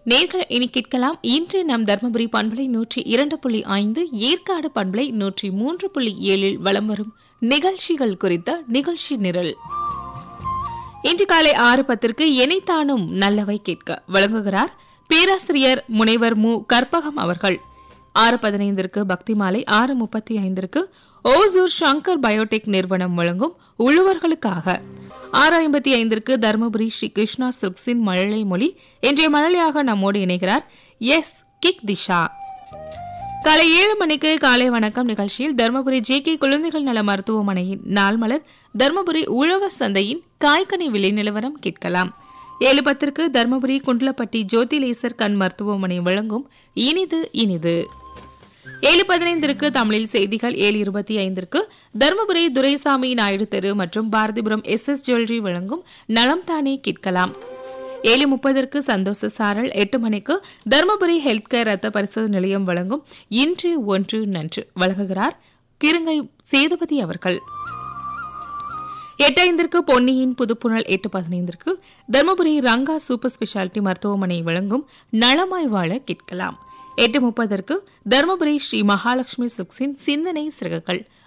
நேர்கள் இனி கேட்கலாம் இன்று நம் தர்மபுரி பண்பலை நூற்றி இரண்டு புள்ளி ஐந்து ஏற்காடு பண்பலை நூற்றி மூன்று புள்ளி ஏழில் வலம் வரும் நிகழ்ச்சிகள் குறித்த நிகழ்ச்சி நிரல் இன்று காலை ஆறு பத்திற்கு எனைத்தானும் நல்லவை கேட்க வழங்குகிறார் பேராசிரியர் முனைவர் மு கற்பகம் அவர்கள் ஆறு பதினைந்திற்கு பக்தி மாலை ஆறு முப்பத்தி ஐந்திற்கு ஓசூர் சங்கர் பயோடெக் நிறுவனம் வழங்கும் உழுவர்களுக்காக ஆறு ஐம்பத்தி ஐந்திற்கு தருமபுரி ஸ்ரீ கிருஷ்ணா சில்க்ஸின் மழலை மொழி இன்றைய மழலையாக நம்மோடு இணைகிறார் எஸ் கிக் திஷா காலை ஏழு மணிக்கு காலை வணக்கம் நிகழ்ச்சியில் தருமபுரி ஜே கே குழந்தைகள் நல மருத்துவமனையின் நாள் மலர் தருமபுரி உழவர் சந்தையின் காய்கனி விலை நிலவரம் கேட்கலாம் ஏழு பத்திற்கு தருமபுரி குண்டலப்பட்டி ஜோதி லேசர் கண் மருத்துவமனை வழங்கும் இனிது இனிது ஏழு பதினைந்திற்கு தமிழில் செய்திகள் ஏழு இருபத்தி ஐந்திற்கு தருமபுரி துரைசாமி நாயுடு தெரு மற்றும் பாரதிபுரம் எஸ் எஸ் ஜுவல்லரி வழங்கும் நலம் தானே கேட்கலாம் ஏழு முப்பதற்கு சந்தோஷ சாரல் எட்டு மணிக்கு தருமபுரி ஹெல்த் கேர் ரத்த பரிசோதனை நிலையம் வழங்கும் இன்று ஒன்று நன்று வழங்குகிறார் கிருங்கை சேதுபதி அவர்கள் எட்டு ஐந்திற்கு பொன்னியின் புதுப்புணல் எட்டு பதினைந்திற்கு தருமபுரி ரங்கா சூப்பர் ஸ்பெஷாலிட்டி மருத்துவமனை வழங்கும் நலமாய் வாழ கேட்கலாம் எட்டு முப்பதற்கு தருமபுரி ஸ்ரீ மகாலட்சுமி சுக்ஸின் சிந்தனை சிறகுகள்